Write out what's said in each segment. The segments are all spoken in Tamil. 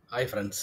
hi friends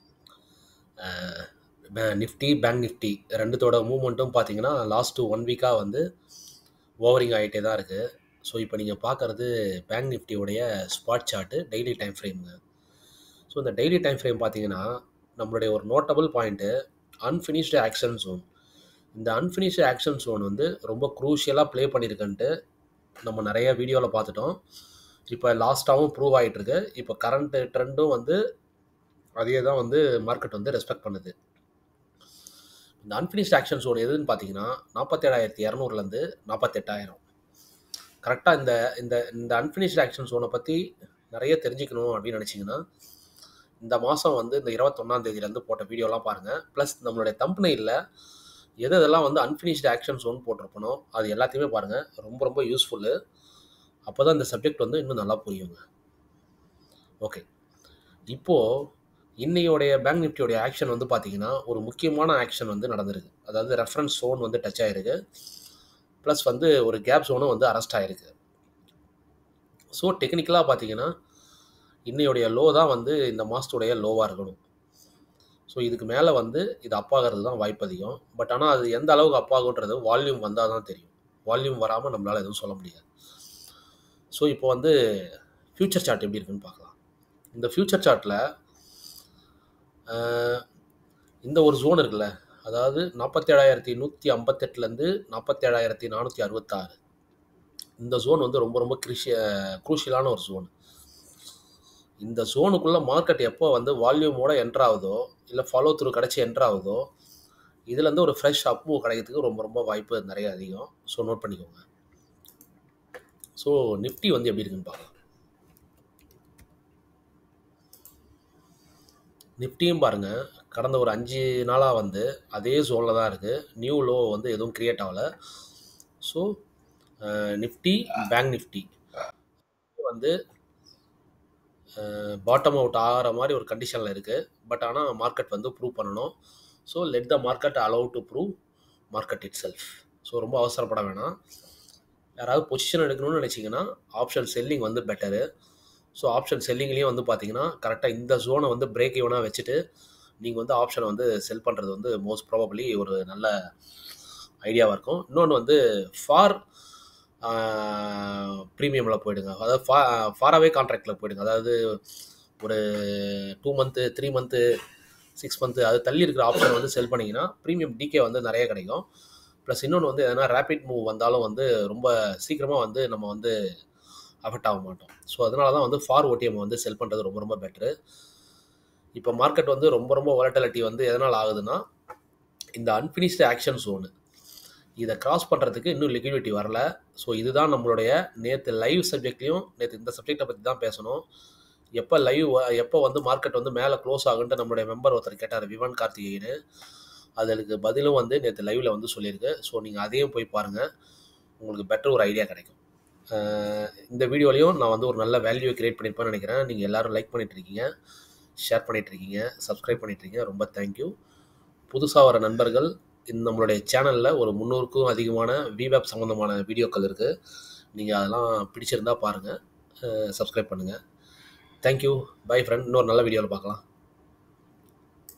Nifty bank Nifty ரெண்டுத்தோட மூவ்மெண்ட்டும் பார்த்தீங்கன்னா லாஸ்ட்டு ஒன் வீக்காக வந்து ஓவரிங் ஆகிட்டே தான் இருக்குது ஸோ இப்போ நீங்கள் பார்க்குறது பேங்க் நிஃப்டியோடைய ஸ்பாட் சார்ட்டு டெய்லி டைம் ஃப்ரேமுங்க ஸோ இந்த டெய்லி டைம் ஃப்ரேம் பார்த்தீங்கன்னா நம்மளுடைய ஒரு notable point unfinished auction zone இந்த அன்ஃபினிஷ்டு ஆக்ஷன் ஜோன் வந்து ரொம்ப க்ரூஷியலாக ப்ளே பண்ணியிருக்குன்ட்டு நம்ம நிறைய வீடியோவில் பார்த்துட்டோம் இப்போ லாஸ்ட்டாகவும் ப்ரூவ் ஆகிட்டுருக்கு இப்போ கரண்ட் ட்ரெண்டும் வந்து அதே தான் வந்து மார்க்கெட் வந்து ரெஸ்பெக்ட் பண்ணுது இந்த அன்ஃபினிஷ்ட் ஆக்ஷன் ஜோன் எதுன்னு பார்த்தீங்கன்னா நாற்பத்தேழாயிரத்தி இரநூறுலேருந்து நாற்பத்தெட்டாயிரம் கரெக்டாக இந்த இந்த இந்த அன்ஃபினிஷ்ட் ஆக்ஷன் ஜோனை பற்றி நிறைய தெரிஞ்சுக்கணும் அப்படின்னு நினச்சிங்கன்னா இந்த மாதம் வந்து இந்த இருபத்தொன்னாம் தேதியிலேருந்து போட்ட வீடியோலாம் பாருங்கள் ப்ளஸ் நம்மளுடைய தம்பனையில் எது எதெல்லாம் வந்து அன்ஃபினிஷ்டு ஆக்ஷன் ஜோன் போட்டிருப்பனோ அது எல்லாத்தையுமே பாருங்கள் ரொம்ப ரொம்ப யூஸ்ஃபுல்லு அப்போ தான் இந்த சப்ஜெக்ட் வந்து இன்னும் நல்லா புரியுங்க ஓகே இப்போது இன்னையோடைய பேங்க் நிஃப்டியோடைய ஆக்ஷன் வந்து பார்த்தீங்கன்னா ஒரு முக்கியமான ஆக்ஷன் வந்து நடந்திருக்கு அதாவது ரெஃபரன்ஸ் ஜோன் வந்து டச் ஆகிருக்கு ப்ளஸ் வந்து ஒரு கேப் ஜோனும் வந்து அரெஸ்ட் ஆகிருக்கு ஸோ டெக்னிக்கலாக பார்த்தீங்கன்னா இன்னையோடைய லோ தான் வந்து இந்த மாதத்துடைய லோவாக இருக்கணும் ஸோ இதுக்கு மேலே வந்து இது அப்பாகிறது தான் வாய்ப்பு அதிகம் பட் ஆனால் அது எந்த அளவுக்கு அப்பாகுன்றது வால்யூம் வந்தால் தான் தெரியும் வால்யூம் வராமல் நம்மளால் எதுவும் சொல்ல முடியாது ஸோ இப்போ வந்து ஃப்யூச்சர் சார்ட் எப்படி இருக்குன்னு பார்க்கலாம் இந்த ஃப்யூச்சர் சார்ட்டில் இந்த ஒரு ஜோன் இருக்குல்ல அதாவது நாற்பத்தேழாயிரத்தி நூற்றி ஐம்பத்தெட்டுலேருந்து நாற்பத்தேழாயிரத்தி நானூற்றி அறுபத்தாறு இந்த ஜோன் வந்து ரொம்ப ரொம்ப கிருஷிய குரூஷியலான ஒரு ஜோன் இந்த ஜோனுக்குள்ளே மார்க்கெட் எப்போ வந்து வால்யூமோட என்ட்ரு ஆகுதோ இல்லை ஃபாலோ த்ரூ கிடச்சி என்ட்ரு ஆகுதோ இதுலேருந்து ஒரு ஃப்ரெஷ் அப் மூவ் கிடைக்கிறதுக்கு ரொம்ப ரொம்ப வாய்ப்பு நிறைய அதிகம் ஸோ நோட் பண்ணிக்கோங்க ஸோ நிஃப்டி வந்து எப்படி இருக்குன்னு பார்க்கலாம் நிஃப்டியும் பாருங்கள் கடந்த ஒரு அஞ்சு நாளாக வந்து அதே ஜோனில் தான் இருக்குது நியூ லோ வந்து எதுவும் க்ரியேட் ஆகலை ஸோ நிஃப்டி பேங்க் நிஃப்டி வந்து பாட்டம் அவுட் ஆகிற மாதிரி ஒரு கண்டிஷனில் இருக்குது பட் ஆனால் மார்க்கெட் வந்து ப்ரூவ் பண்ணணும் so let the market allow to prove market itself so ரொம்ப அவசரப்பட வேணாம் யாராவது பொசிஷன் எடுக்கணும்னு நினச்சிங்கன்னா ஆப்ஷன் செல்லிங் வந்து பெட்டரு ஸோ ஆப்ஷன் செல்லிங்லேயும் வந்து பார்த்தீங்கன்னா கரெக்டாக இந்த ஜோனை வந்து பிரேக் ஈவனாக வச்சுட்டு நீங்கள் வந்து ஆப்ஷனை வந்து செல் பண்ணுறது வந்து மோஸ்ட் ப்ராபப்ளி ஒரு நல்ல ஐடியாவாக இருக்கும் இன்னொன்று வந்து ஃபார் ப்ரீமியமில் போயிடுங்க அதாவது ஃபா ஃபாராவே கான்ட்ராக்டில் போயிடுங்க அதாவது ஒரு two month three month six month அது தள்ளி இருக்கிற ஆப்ஷன் வந்து செல் பண்ணிங்கன்னா ப்ரீமியம் டிகே வந்து நிறைய கிடைக்கும் ப்ளஸ் இன்னொன்று வந்து எதனா ரேபிட் மூவ் வந்தாலும் வந்து ரொம்ப சீக்கிரமாக வந்து நம்ம வந்து அஃபெக்ட் ஆக மாட்டோம் ஸோ அதனால தான் வந்து ஃபார் ஓடிஎம் வந்து செல் பண்ணுறது ரொம்ப ரொம்ப பெட்ரு இப்போ மார்க்கெட் வந்து ரொம்ப ரொம்ப வாலட்டிலிட்டி வந்து எதனால் ஆகுதுன்னா இந்த அன்ஃபினிஷ்டு ஆக்ஷன் ஜோனு இதை கிராஸ் பண்ணுறதுக்கு இன்னும் லிக்விடிட்டி வரல ஸோ இதுதான் நம்மளுடைய நேற்று லைவ் சப்ஜெக்ட்லேயும் நேற்று இந்த சப்ஜெக்டை பற்றி தான் பேசணும் எப்போ லைவ் எப்போ வந்து மார்க்கெட் வந்து மேலே க்ளோஸ் ஆகுன்ட்டு நம்மளுடைய மெம்பர் ஒருத்தர் கேட்டார் விவான் கார்த்திகேயனு அதுக்கு பதிலும் வந்து நேற்று லைவில் வந்து சொல்லியிருக்கு ஸோ நீங்கள் அதையும் போய் பாருங்கள் உங்களுக்கு பெட்டர் ஒரு ஐடியா கிடைக்கும் இந்த வீடியோலையும் நான் வந்து ஒரு நல்ல வேல்யூ கிரியேட் பண்ணியிருப்பேன்னு நினைக்கிறேன் நீங்கள் எல்லோரும் லைக் பண்ணிகிட்ருக்கீங்க ஷேர் பண்ணிகிட்ருக்கீங்க சப்ஸ்கிரைப் பண்ணிகிட்ருக்கீங்க ரொம்ப தேங்க்யூ புதுசாக வர நண்பர்கள் இந்த நம்மளுடைய சேனலில் ஒரு முந்நூறுக்கும் அதிகமான விவேப் சம்மந்தமான வீடியோக்கள் இருக்குது நீங்கள் அதெல்லாம் பிடிச்சிருந்தால் பாருங்கள் சப்ஸ்கிரைப் பண்ணுங்கள் தேங்க்யூ பை ஃப்ரெண்ட் இன்னொரு நல்ல வீடியோவில் பார்க்கலாம்